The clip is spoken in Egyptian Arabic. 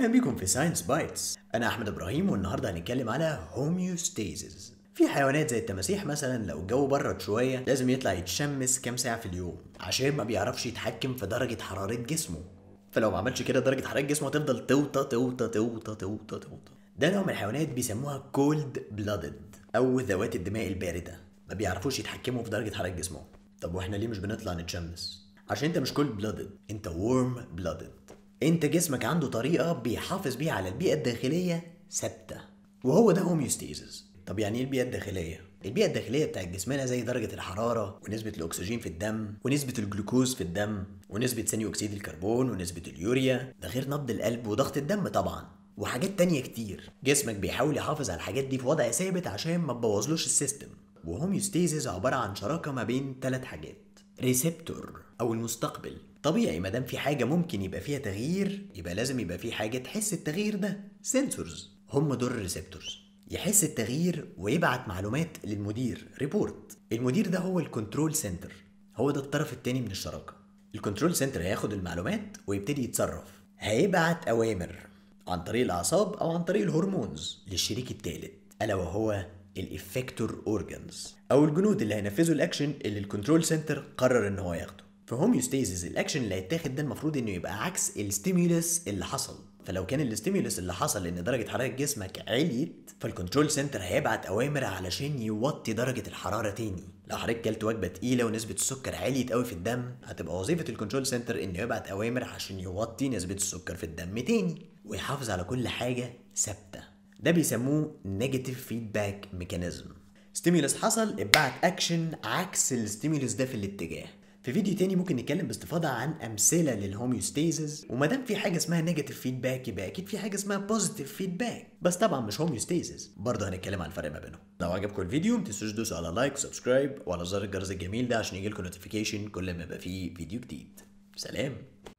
اهلا بيكم في ساينس بايتس انا احمد ابراهيم والنهارده هنتكلم على هوميوستيزيس في حيوانات زي التماسيح مثلا لو الجو برد شويه لازم يطلع يتشمس كام ساعه في اليوم عشان ما بيعرفش يتحكم في درجه حراره جسمه فلو ما عملش كده درجه حراره جسمه هتفضل توطى توطى توطى توطى توطى ده نوع من الحيوانات بيسموها كولد بلادد او ذوات الدماء البارده ما بيعرفوش يتحكموا في درجه حراره جسمهم طب واحنا ليه مش بنطلع نتشمس عشان انت مش كولد بلادد انت وورم بلادد انت جسمك عنده طريقه بيحافظ بيها على البيئه الداخليه ثابته وهو ده هوميوستيزيس طب يعني ايه البيئه الداخليه البيئه الداخليه بتاعت جسمنا زي درجه الحراره ونسبه الاكسجين في الدم ونسبه الجلوكوز في الدم ونسبه ثاني اكسيد الكربون ونسبه اليوريا ده غير نبض القلب وضغط الدم طبعا وحاجات تانية كتير جسمك بيحاول يحافظ على الحاجات دي في وضع ثابت عشان ما تبوظلوش السيستم وهوميوستيزيس عباره عن شراكه ما بين ثلاث حاجات ريسبتور او المستقبل طبيعي ما دام في حاجه ممكن يبقى فيها تغيير يبقى لازم يبقى في حاجه تحس التغيير ده سنسورز هم دول الريسبتورز يحس التغيير ويبعت معلومات للمدير ريبورت المدير ده هو الكنترول سنتر هو ده الطرف التاني من الشراكه الكنترول سنتر هياخد المعلومات ويبتدي يتصرف هيبعت اوامر عن طريق الاعصاب او عن طريق الهرمونز للشريك الثالث الا وهو الافكتور اورجانز او الجنود اللي هينفذوا الاكشن اللي الكنترول سنتر قرر ان هو ياخده في هوميوستيزيس الاكشن اللي هيتاخد ده المفروض انه يبقى عكس الستيمولس اللي حصل فلو كان الاستيمولس اللي حصل ان درجه حراره جسمك عليت فالكنترول سنتر هيبعت اوامر علشان يوطي درجه الحراره تاني لو حضرتك كلت وجبه تقيله ونسبه السكر عليت قوي في الدم هتبقى وظيفه الكنترول سنتر انه يبعت اوامر عشان يوطي نسبه السكر في الدم تاني ويحافظ على كل حاجه ثابته ده بيسموه نيجاتيف فيدباك ميكانيزم ستيمولس حصل اتبعت اكشن عكس الستيمولس ده في الاتجاه في فيديو تاني ممكن نتكلم باستفاضه عن امثله للهوميوستيزيس وما دام في حاجه اسمها نيجاتيف فيدباك يبقى اكيد في حاجه اسمها بوزيتيف فيدباك بس طبعا مش هوميوستيزيس برضه هنتكلم عن الفرق ما بينهم لو عجبكم الفيديو ما تنسوش تدوسوا على لايك وسبسكرايب وعلى زر الجرس الجميل ده عشان يجيلكم نوتيفيكيشن كل ما يبقى فيه فيديو جديد سلام